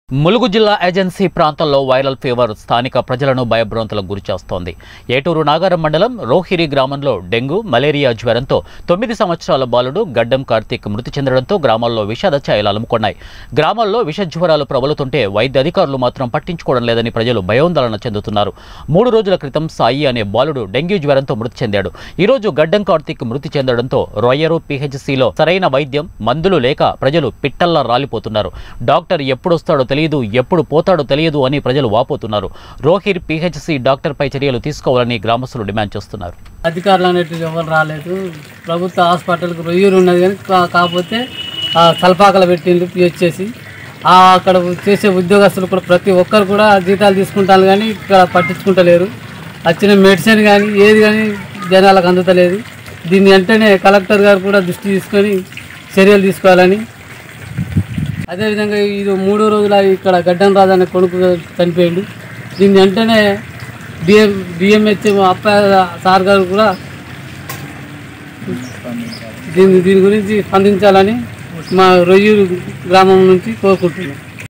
ములుగు జిల్లా ఏజెన్సీ ప్రాంతంలో viral fever స్థానిక ప్రజలను భయభ్రాంతులకు గురిచేస్తోంది ఏటూరు నాగారం మండలం రోహిరి గ్రామంలో డెంగ్యూ మలేరియా జ్వరంతో తొమ్మిది సంవత్సరాల బాలుడు గడ్డం కార్తీక్ మృతి చెందడంతో గ్రామాల్లో విషాద ఛాయలు అలుముకున్నాయి గ్రామాల్లో విష జ్వరాలు ప్రబలుతుంటే వైద్య అధికారులు మాత్రం పట్టించుకోవడం లేదని ప్రజలు భయోందోళన చెందుతున్నారు మూడు రోజుల క్రితం సాయి అనే బాలుడు డెంగ్యూ జ్వరంతో మృతి చెందాడు ఈ రోజు గడ్డం కార్తీక్ మృతి చెందడంతో రొయ్యరు పిహెచ్సిలో సరైన వైద్యం మందులు లేక ప్రజలు పిట్టల్లా రాలిపోతున్నారు డాక్టర్ ఎప్పుడొస్తాడో తెలియదు ఎప్పుడు పోతాడో తెలియదు అని ప్రజలు వాపోతున్నారు రోహిర్ పిహెచ్సి డాక్టర్పై చర్యలు తీసుకోవాలని గ్రామస్తులు డిమాండ్ చేస్తున్నారు అధికారులు అనేటివి ఎవరు రాలేదు ప్రభుత్వ హాస్పిటల్కి రొయ్యూరు ఉన్నది కానీ కా- కాకపోతే ఆ తలపాకలు పెట్టిండు పిహెచ్చేసి ఆ అక్కడ చేసే ఉద్యోగస్తులు కూడా ప్రతి ఒక్కరు కూడా జీతాలు తీసుకుంటారు కానీ ఇక్కడ పట్టించుకుంటలేరు వచ్చిన మెడిసిన్ కానీ ఏది కానీ జనాలకు అందుతలేదు దీన్ని వెంటనే కలెక్టర్ గారు కూడా దృష్టి తీసుకొని చర్యలు తీసుకోవాలని అదేవిధంగా ఇది మూడో రోజుల ఇక్కడ గడ్డం రాజు అనే కొడుకు చనిపోయిండు దీన్ని వెంటనే డిఎం డిఎంహెచ్ అప్ప సార్ గారు కూడా దీని దీని గురించి స్పందించాలని మా రొయ్యూరు గ్రామం నుంచి కోరుకుంటున్నాం